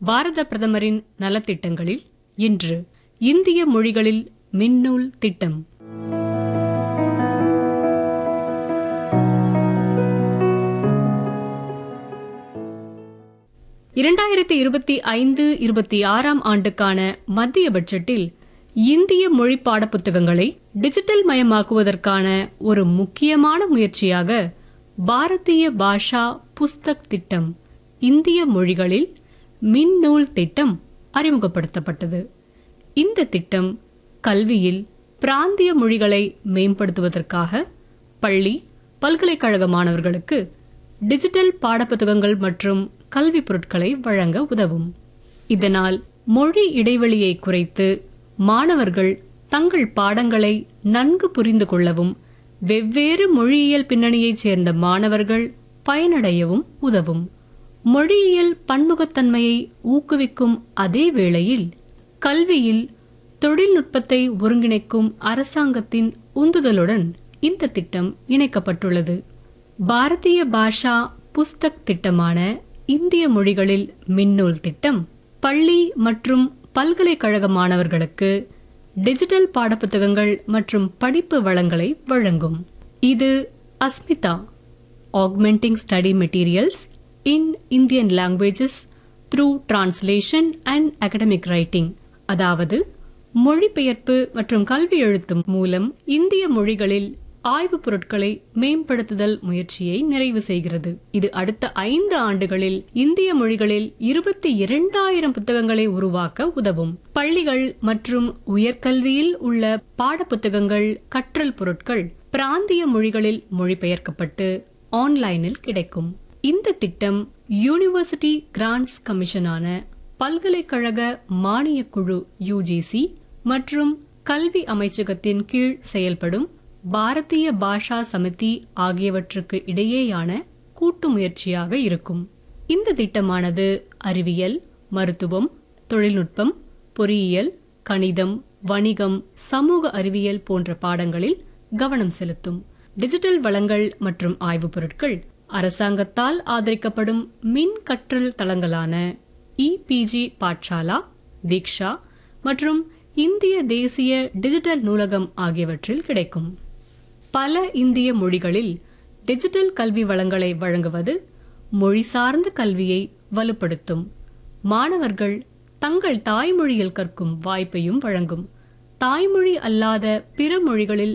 பாரத பிரதமரின் நலத்திட்டங்களில் இன்று இந்திய மொழிகளில் மின்னூல் திட்டம் இரண்டாயிரத்தி இருபத்தி ஐந்து இருபத்தி ஆறாம் ஆண்டுக்கான மத்திய பட்ஜெட்டில் இந்திய மொழி பாடப்புத்தகங்களை டிஜிட்டல் மயமாக்குவதற்கான ஒரு முக்கியமான முயற்சியாக பாரதிய பாஷா புஸ்தக் திட்டம் இந்திய மொழிகளில் மின்னூல் திட்டம் அறிமுகப்படுத்தப்பட்டது இந்த திட்டம் கல்வியில் பிராந்திய மொழிகளை மேம்படுத்துவதற்காக பள்ளி பல்கலைக்கழக மாணவர்களுக்கு டிஜிட்டல் பாடப்புத்தகங்கள் மற்றும் கல்வி பொருட்களை வழங்க உதவும் இதனால் மொழி இடைவெளியை குறைத்து மாணவர்கள் தங்கள் பாடங்களை நன்கு புரிந்து கொள்ளவும் வெவ்வேறு மொழியியல் பின்னணியைச் சேர்ந்த மாணவர்கள் பயனடையவும் உதவும் மொழியியல் பன்முகத்தன்மையை ஊக்குவிக்கும் அதே வேளையில் கல்வியில் தொழில்நுட்பத்தை ஒருங்கிணைக்கும் அரசாங்கத்தின் உந்துதலுடன் இந்த திட்டம் இணைக்கப்பட்டுள்ளது பாரதிய பாஷா புஸ்தக் திட்டமான இந்திய மொழிகளில் மின்னூல் திட்டம் பள்ளி மற்றும் பல்கலைக்கழக மாணவர்களுக்கு டிஜிட்டல் பாடப்புத்தகங்கள் மற்றும் படிப்பு வளங்களை வழங்கும் இது Asmita augmenting study materials in Indian languages through translation and academic writing அதாவது மொழிபெயர்ப்பு மற்றும் கல்வி எழுத்து மூலம் இந்திய மொழிகளில் ஆய்வுப் பொருட்களை மேம்படுத்துதல் முயற்சியை நிறைவு செய்கிறது இது அடுத்த ஐந்து ஆண்டுகளில் இந்திய மொழிகளில் இருபத்தி இரண்டாயிரம் புத்தகங்களை உருவாக்க உதவும் பள்ளிகள் மற்றும் உயர்கல்வியில் உள்ள பாடப்புத்தகங்கள் கற்றல் பொருட்கள் பிராந்திய மொழிகளில் மொழிபெயர்க்கப்பட்டு ஆன்லைனில் கிடைக்கும் இந்த திட்டம் யூனிவர்சிட்டி கிராண்ட்ஸ் கமிஷனான பல்கலைக்கழக மானியக் குழு யுஜிசி மற்றும் கல்வி அமைச்சகத்தின் கீழ் செயல்படும் பாரதிய பாஷா சமிதி ஆகியவற்றுக்கு இடையேயான கூட்டு முயற்சியாக இருக்கும் இந்த திட்டமானது அறிவியல் மருத்துவம் தொழில்நுட்பம் பொறியியல் கணிதம் வணிகம் சமூக அறிவியல் போன்ற பாடங்களில் கவனம் செலுத்தும் டிஜிட்டல் வளங்கள் மற்றும் ஆய்வுப் பொருட்கள் அரசாங்கத்தால் ஆதரிக்கப்படும் மின் கற்றல் தளங்களான இபிஜி பாட்சாலா தீக்ஷா மற்றும் இந்திய தேசிய டிஜிட்டல் நூலகம் ஆகியவற்றில் கிடைக்கும் பல இந்திய மொழிகளில் டிஜிட்டல் கல்வி வளங்களை வழங்குவது மொழி சார்ந்த கல்வியை வலுப்படுத்தும் மாணவர்கள் தங்கள் தாய்மொழியில் கற்கும் வாய்ப்பையும் வழங்கும் தாய்மொழி அல்லாத பிற மொழிகளில்